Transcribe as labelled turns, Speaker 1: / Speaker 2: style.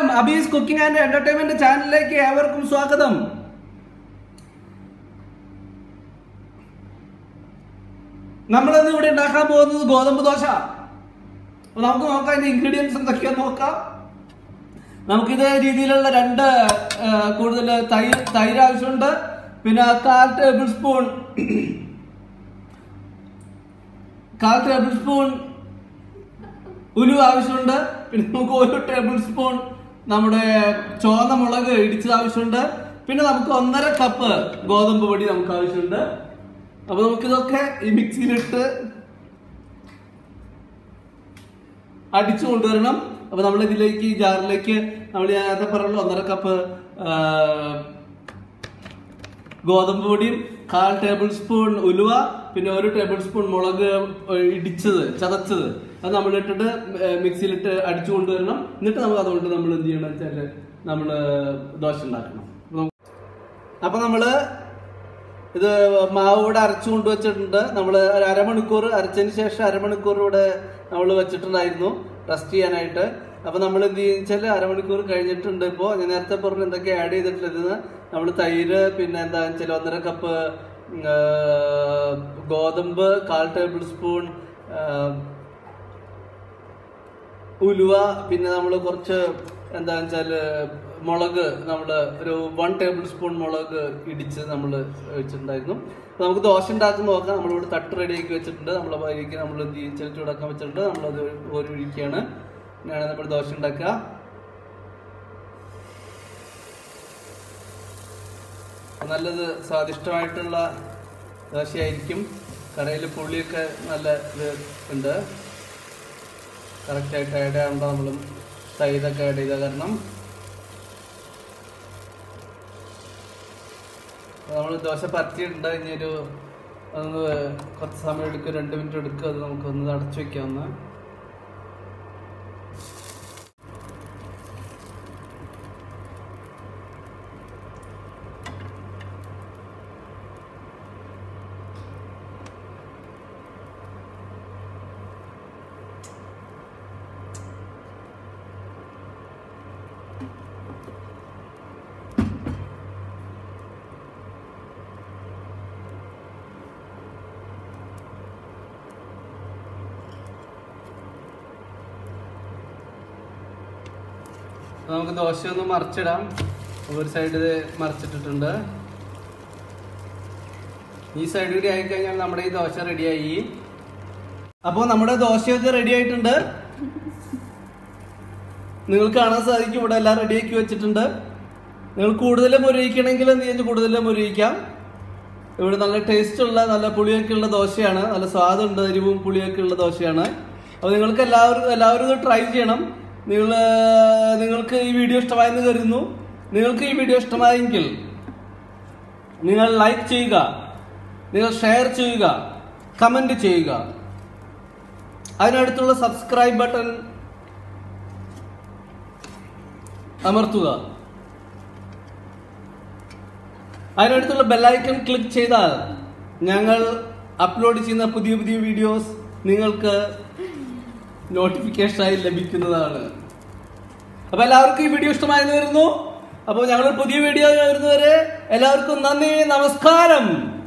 Speaker 1: അബീസ് cooking and entertainment ചാനലിലേക്ക് ഏവർക്കും സ്വാഗതം നമ്മളിന്ന് ഇവിടെ ഉണ്ടാക്കാൻ പോകുന്നത് ഗോതമ്പ് ദോശ അപ്പൊ നമുക്ക് നോക്കാം അതിന്റെ ഇൻഗ്രീഡിയൻസ് എന്തൊക്കെയാന്ന് നോക്കാം നമുക്ക് ഇതേ രീതിയിലുള്ള രണ്ട് ആ, കൂടുതൽ തൈര് തൈര് ആവശ്യമുണ്ട് പിന്നെ കാൽ ടേബിൾ സ്പൂൺ കാൽ ടേബിൾ സ്പൂൺ ഉലു ആവശ്യമുണ്ട് പിന്നെ നമുക്ക് ഒരു ടേബിൾ സ്പൂൺ നമ്മുടെ ചുവന്ന മുളക് ഇടിച്ചത് ആവശ്യമുണ്ട് പിന്നെ നമുക്ക് ഒന്നര കപ്പ് ഗോതമ്പ് പൊടി നമുക്ക് ആവശ്യമുണ്ട് അപ്പൊ നമുക്കിതൊക്കെ ഈ മിക്സിയിലിട്ട് അടിച്ചു കൊണ്ടുവരണം അപ്പൊ നമ്മൾ ഇതിലേക്ക് ഈ ജാറിലേക്ക് നമ്മൾ ഞാൻ നേരത്തെ പറഞ്ഞ ഒന്നര കപ്പ് ആ, ഗോതമ്പ് പൊടിയും കാൽ ടേബിൾ സ്പൂൺ ഉലുവ പിന്നെ ഒരു ടേബിൾ സ്പൂൺ മുളക് ഇടിച്ചത് ചതച്ചത് അത് നമ്മൾ ഇട്ടിട്ട് മിക്സിയിലിട്ട് അടിച്ചു കൊണ്ടുവരണം എന്നിട്ട് നമുക്ക് അതുകൊണ്ട് നമ്മൾ എന്ത് ചെയ്യണം വെച്ചാല് നമ്മള് ദോശ ഉണ്ടാക്കണം അപ്പൊ നമുക്ക് അപ്പൊ നമ്മള് ഇത് മാവ് ഇവിടെ അരച്ചു കൊണ്ടുവച്ചിട്ടുണ്ട് നമ്മൾ ഒരു അരമണിക്കൂർ അരച്ചതിന് ശേഷം അരമണിക്കൂർ ഇവിടെ നമ്മൾ വെച്ചിട്ടുണ്ടായിരുന്നു റെസ്റ്റ് ചെയ്യാനായിട്ട് അപ്പൊ നമ്മൾ എന്ത് വെച്ചാൽ അരമണിക്കൂർ കഴിഞ്ഞിട്ടുണ്ട് ഇപ്പോൾ ഞാൻ നേരത്തെ പറഞ്ഞു എന്തൊക്കെ ആഡ് ചെയ്തിട്ടുള്ളത് നമ്മൾ തൈര് പിന്നെ എന്താ വെച്ചാൽ ഒന്നര കപ്പ് ഉം, ആ, ഗോതമ്പ് കാൽ ടേബിൾ സ്പൂൺ ആ, ഉലുവ പിന്നെ നമ്മൾ കുറച്ച് എന്താന്ന് വെച്ചാല് മുളക് നമ്മൾ ഒരു വൺ ടേബിൾ സ്പൂൺ മുളക് ഇടിച്ച് നമ്മൾ വെച്ചിട്ടുണ്ടായിരുന്നു അപ്പൊ നമുക്ക് ദോശ ഉണ്ടാക്കുന്ന നോക്കാം നമ്മളിവിടെ തട്ട് റെഡിയാക്കി വെച്ചിട്ടുണ്ട് നമ്മൾ അതിലേക്ക് നമ്മൾ എന്ത് ചെയ്യും ചില ചൂടാക്കാൻ വെച്ചിട്ടുണ്ട് നമ്മളത് ഒരു ഒഴിക്കുകയാണ് ഇങ്ങനെയാണ് നമ്മൾ ദോശ ഉണ്ടാക്കുക അപ്പൊ നല്ലത് സ്വാദിഷ്ടമായിട്ടുള്ള ദോശയായിരിക്കും കടയിൽ പുളിയൊക്കെ നല്ല ഇത് ഉണ്ട് കറക്റ്റായിട്ട് ആഡ് ആകുമ്പോൾ നമ്മളും തൈരൊക്കെ ആഡ് ചെയ്ത കാരണം നമ്മൾ ദോശ പരത്തിയിട്ടുണ്ട് ഇനിയൊരു ഒന്ന് കുറച്ച് സമയം എടുക്കും രണ്ട് മിനിറ്റ് എടുക്കും അത് നമുക്കൊന്ന് അടച്ചു വെക്കാം ഒന്ന് അപ്പൊ നമുക്ക് ദോശ ഒന്ന് മറിച്ചിടാം ഒരു സൈഡ് ഇത് മറിച്ചിട്ടിട്ടുണ്ട് ഈ സൈഡ് കൂടി ആയി കഴിഞ്ഞാൽ നമ്മുടെ ഈ ദോശ റെഡിയായി അപ്പോൾ നമ്മുടെ ദോശയൊക്കെ റെഡി ആയിട്ടുണ്ട് നിങ്ങൾക്ക് കാണാൻ സാധിക്കും ഇവിടെ എല്ലാം റെഡിയാക്കി വെച്ചിട്ടുണ്ട് നിങ്ങൾ കൂടുതൽ മുരിയിക്കണമെങ്കിൽ എന്ത് ചെയ്യാൻ കൂടുതൽ മുരിയിക്കാം ഇവിടെ നല്ല ടേസ്റ്റ് ഉള്ള നല്ല പുളിയൊക്കെ ഉള്ള ദോശയാണ് നല്ല സ്വാദുണ്ട് എരിവും പുളിയൊക്കെ ഉള്ള ദോശയാണ് അപ്പോൾ നിങ്ങൾക്ക് എല്ലാവരും എല്ലാവരും ഇത് ട്രൈ ചെയ്യണം നിങ്ങൾ നിങ്ങൾക്ക് ഈ വീഡിയോ ഇഷ്ടമായെന്ന് കരുതുന്നു നിങ്ങൾക്ക് ഈ വീഡിയോ ഇഷ്ടമായെങ്കിൽ നിങ്ങൾ ലൈക്ക് ചെയ്യുക നിങ്ങൾ ഷെയർ ചെയ്യുക കമന്റ് ചെയ്യുക അതിനടുത്തുള്ള സബ്സ്ക്രൈബ് ബട്ടൺ അമർത്തുക അതിനടുത്തുള്ള ബെല്ലൈക്കൺ ക്ലിക്ക് ചെയ്താൽ ഞങ്ങൾ അപ്ലോഡ് ചെയ്യുന്ന പുതിയ പുതിയ വീഡിയോസ് നിങ്ങൾക്ക് നോട്ടിഫിക്കേഷനായി ലഭിക്കുന്നതാണ് അപ്പൊ എല്ലാവർക്കും ഈ വീഡിയോ ഇഷ്ടമായെന്ന് വരുന്നു അപ്പോൾ ഞങ്ങൾ പുതിയ വീഡിയോ വരുന്നവരെ എല്ലാവർക്കും നന്ദി നമസ്കാരം